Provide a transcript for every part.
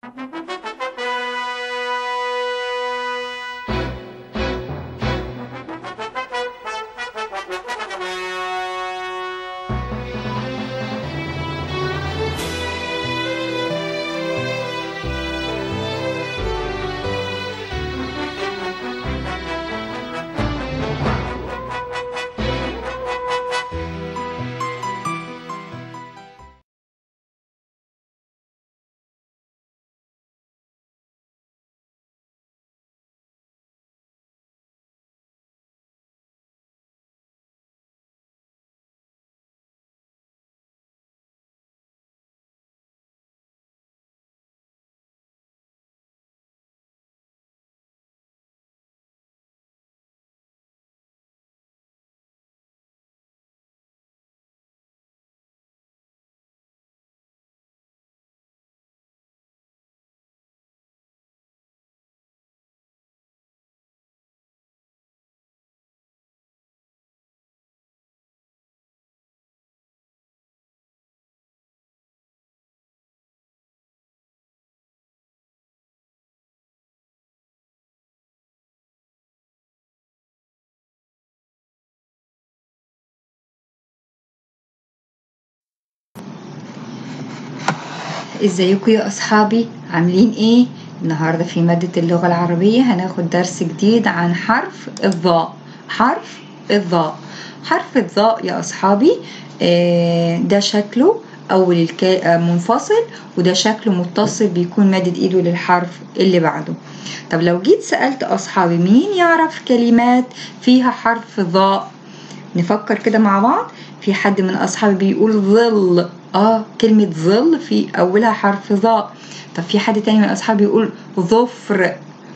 ازيكم يا اصحابي عاملين ايه النهارده في ماده اللغه العربيه هناخد درس جديد عن حرف الظاء حرف الظاء حرف الظاء يا اصحابي آه، ده شكله اول الكا... منفصل وده شكله متصل بيكون مادد ايده للحرف اللي بعده طب لو جيت سالت اصحابي مين يعرف كلمات فيها حرف ظاء نفكر كده مع بعض في حد من اصحابي بيقول ظل اه كلمة ظل في اولها حرف ظاء طب في حد تاني من اصحابي يقول ظفر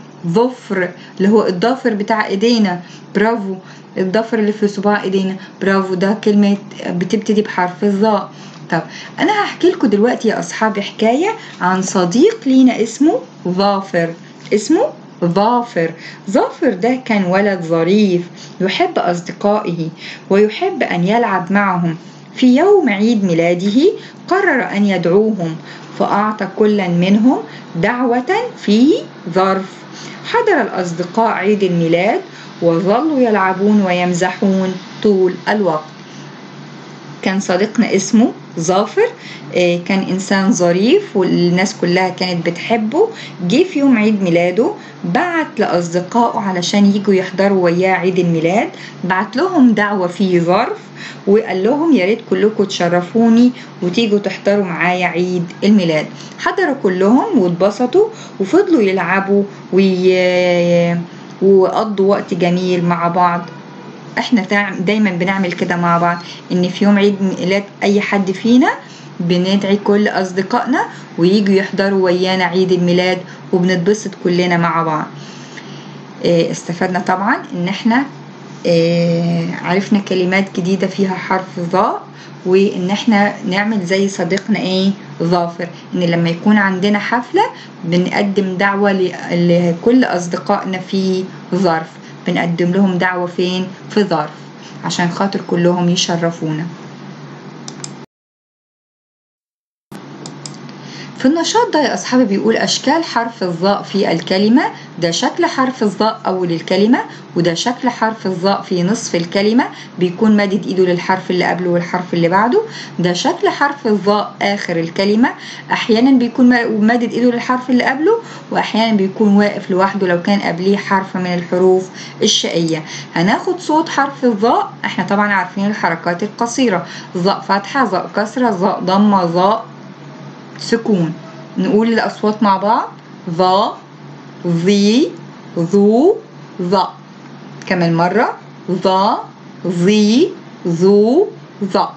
ظفر اللي هو الضافر بتاع ايدينا برافو الضفر اللي في صباع ايدينا برافو ده كلمة بتبتدي بحرف الظاء طب انا هحكي لكم دلوقتي يا اصحابي حكاية عن صديق لينا اسمه ظافر اسمه ظافر ظافر ده كان ولد ظريف يحب أصدقائه ويحب أن يلعب معهم في يوم عيد ميلاده قرر أن يدعوهم فأعطى كل منهم دعوة في ظرف حضر الأصدقاء عيد الميلاد وظلوا يلعبون ويمزحون طول الوقت كان صديقنا اسمه ظافر كان إنسان ظريف والناس كلها كانت بتحبه جه في يوم عيد ميلاده بعت لأصدقائه علشان يجوا يحضروا وياه عيد الميلاد بعت لهم دعوة في ظرف وقال لهم يا ريت كلكم تشرفوني وتيجوا تحضروا معايا عيد الميلاد حضروا كلهم واتبسطوا وفضلوا يلعبوا وي... وقضوا وقت جميل مع بعض احنا دايما بنعمل كده مع بعض ان في يوم عيد ميلاد اي حد فينا بندعي كل اصدقائنا ويجوا يحضروا ويانا عيد الميلاد وبنتبسط كلنا مع بعض اه استفدنا طبعا ان احنا اه عرفنا كلمات جديدة فيها حرف ظاء وان احنا نعمل زي صديقنا ايه ظافر ان لما يكون عندنا حفلة بنقدم دعوة لكل اصدقائنا في ظرف بنقدم لهم دعوة فين في ظرف عشان خاطر كلهم يشرفونا في النشاط ده يا أصحابي بيقول أشكال حرف الظاء في الكلمة ده شكل حرف الظاء أول الكلمة وده شكل حرف الظاء في نصف الكلمة بيكون مادد إيده للحرف اللي قبله والحرف اللي بعده ده شكل حرف الظاء آخر الكلمة أحيانا بيكون مادد إيده للحرف اللي قبله وأحيانا بيكون واقف لوحده لو كان قبليه حرف من الحروف الشقية هناخد صوت حرف الظاء احنا طبعا عارفين الحركات القصيرة ظاء فتحة ظاء كسرة ظاء ضمة ظاء سكون نقول الأصوات مع بعض ظا ظي ذو ظا كمان مرة ظا ظي ذو ظا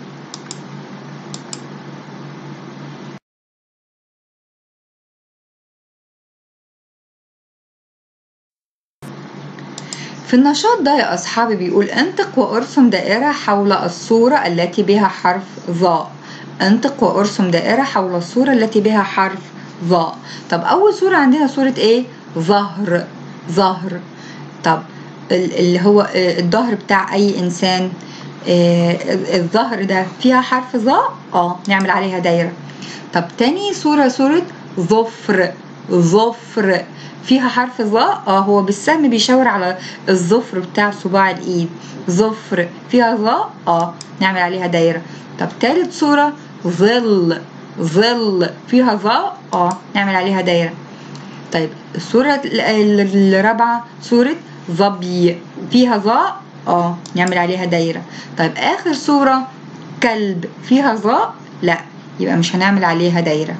في النشاط ده يا أصحابي بيقول انطق وارسم دائرة حول الصورة التي بها حرف ظاء انطق وارسم دائرة حول الصورة التي بها حرف ظاء طب أول صورة عندنا صورة إيه؟ ظهر ظهر طب اللي هو الظهر بتاع أي إنسان الظهر ده فيها حرف ظاء اه نعمل عليها دايرة طب تاني صورة صورة ظفر ظفر فيها حرف ظاء اه هو بالسهم بيشاور على الظفر بتاع صباع الايد ظفر فيها ظاء اه نعمل عليها دايره طب تالت صوره ظل ظل فيها ظاء اه نعمل عليها دايره طيب الصوره الرابعه صوره ظبي فيها ظاء اه نعمل عليها دايره طيب اخر صوره كلب فيها ظاء لا يبقى مش هنعمل عليها دايره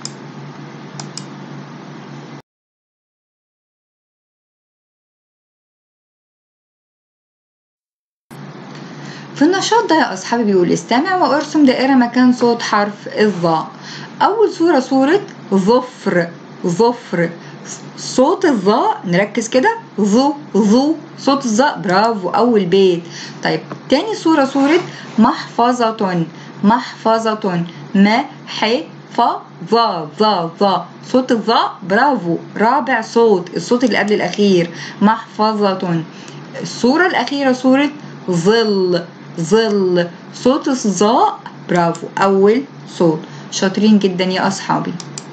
في النشاط ده يا أصحابي بيقول استمع وارسم دائرة مكان صوت حرف الظاء أول صورة صورة ظفر ظفر صوت الظاء نركز كده ظو ظو صوت الظاء برافو أول بيت طيب تاني صورة صورة محفظة محفظة ما ح ف ظا ظا ظا صوت الظاء برافو رابع صوت الصوت اللي قبل الأخير محفظة الصورة الأخيرة صورة ظل ظل صوت الظاء برافو أول صوت شاطرين جدا يا أصحابي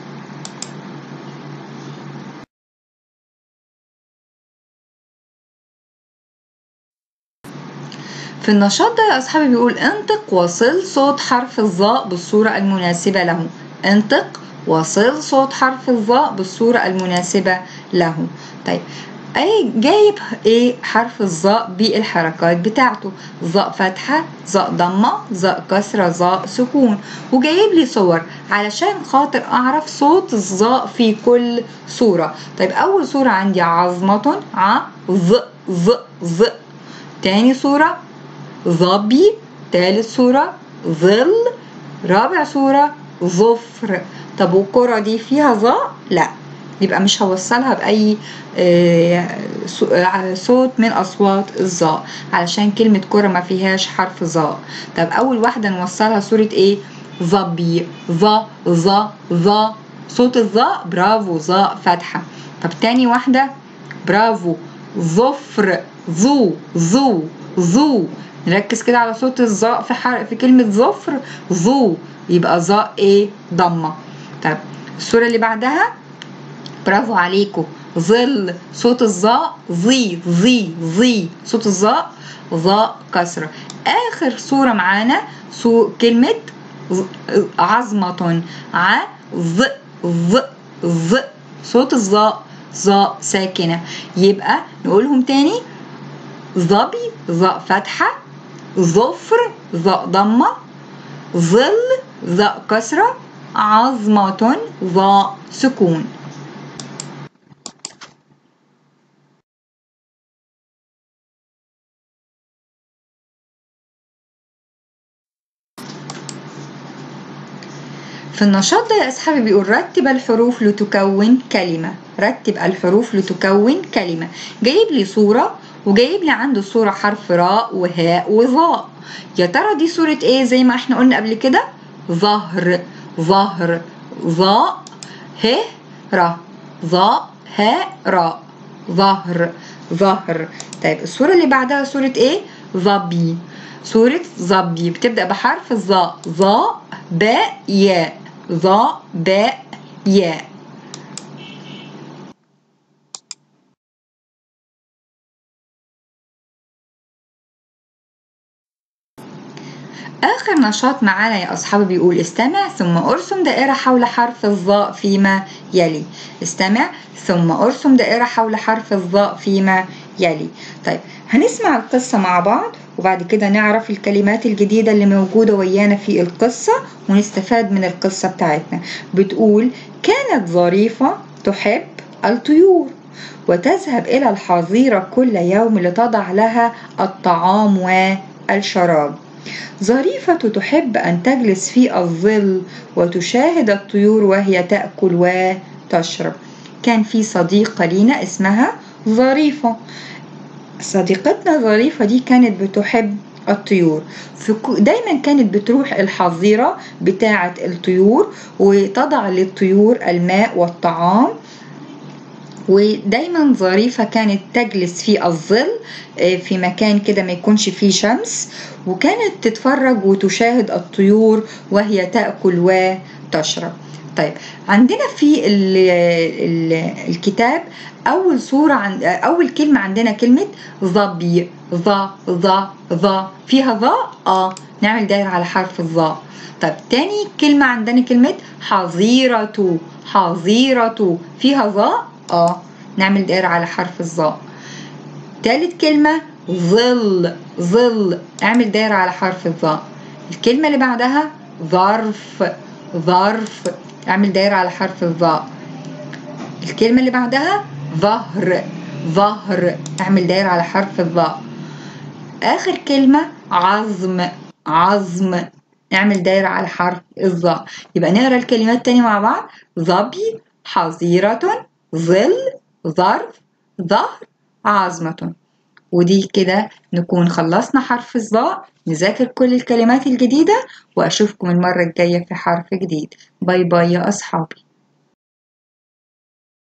في النشاط ده يا أصحابي بيقول انطق وصل صوت حرف الظاء بالصورة المناسبة له انطق وصل صوت حرف الظاء بالصورة المناسبة له طيب اي جايب ايه حرف الظاء بالحركات بتاعته ظاء فتحة ظاء ضمة ظاء كسرة ظاء سكون وجايب لي صور علشان خاطر اعرف صوت الظاء في كل صورة طيب اول صورة عندي عظمة ع ظ ظ ظ تاني صورة ظبي تالت صورة ظل رابع صورة ظفر طب والكرة دي فيها ظاء لا يبقى مش هوصلها بأي صوت من أصوات الظاء علشان كلمة كرة ما فيهاش حرف ظاء طب أول واحدة نوصلها صورة إيه ظبي ظا ظا ظا صوت الظاء برافو ظاء فتحة طب تاني واحدة برافو ظفر ظو ظو ظو نركز كده على صوت الظاء في حرف في كلمة ظفر ظو يبقى ظاء ايه ضمة طب الصورة اللي بعدها برافو عليكم ظل صوت الظاء ظي ظي ظي صوت الظاء ظاء كسرة آخر صورة معانا سو كلمة عظمة ع ظ ظ ظ صوت الظاء ظاء ساكنة يبقى نقولهم تاني ظبي ظاء فتحة ظفر ظاء ضمة ظل ظاء كسرة عظمة ظاء سكون في النشاط ده يا أصحابي بيقول رتب الحروف لتكون كلمة رتب الحروف لتكون كلمة جايب لي صورة وجايب لي عنده صورة حرف راء وهاء وظاء يا ترى دي صورة ايه زي ما احنا قلنا قبل كده ظهر ظهر ظاء ه ر ظاء هاء راء ظهر ظهر طيب الصورة اللي بعدها صورة ايه ظبي صورة ظبي بتبدأ بحرف الظاء ظاء باء ياء ظاء باء ياء آخر نشاط معانا يا أصحابي بيقول استمع ثم أرسم دائرة حول حرف الظاء فيما يلي استمع ثم أرسم دائرة حول حرف الظاء فيما يلي طيب هنسمع القصة مع بعض وبعد كده نعرف الكلمات الجديدة اللي موجودة ويانا في القصة ونستفاد من القصة بتاعتنا بتقول كانت ظريفة تحب الطيور وتذهب إلى الحظيرة كل يوم لتضع لها الطعام والشراب ظريفة تحب أن تجلس في الظل وتشاهد الطيور وهي تأكل وتشرب كان في صديقة لينا اسمها ظريفة صديقتنا ظريفة دي كانت بتحب الطيور دايما كانت بتروح الحظيرة بتاعة الطيور وتضع للطيور الماء والطعام ودايما ظريفة كانت تجلس في الظل في مكان كده ما يكونش فيه شمس وكانت تتفرج وتشاهد الطيور وهي تأكل وتشرب طيب عندنا في ال ال الكتاب أول صورة عن أول كلمة عندنا كلمة ظبي ظا ظا ظا فيها ظا اه نعمل دايرة على حرف الظا طيب تاني كلمة عندنا كلمة حظيرة حظيرة فيها ظا اه نعمل دايرة على حرف الظا تالت كلمة ظل ظل اعمل دايرة على حرف الظا الكلمة اللي بعدها ظرف ظرف اعمل دايرة على حرف الظاء الكلمة اللي بعدها ظهر ظهر اعمل دايرة على حرف الظاء آخر كلمة عظم عظم نعمل دايرة على حرف الظاء يبقى نقرا الكلمات تاني مع بعض ظبي حظيرة ظل ظرف ظهر عظمة ودي كده نكون خلصنا حرف الظاء نذاكر كل الكلمات الجديدة وأشوفكم المرة الجاية في حرف جديد باي باي يا أصحابي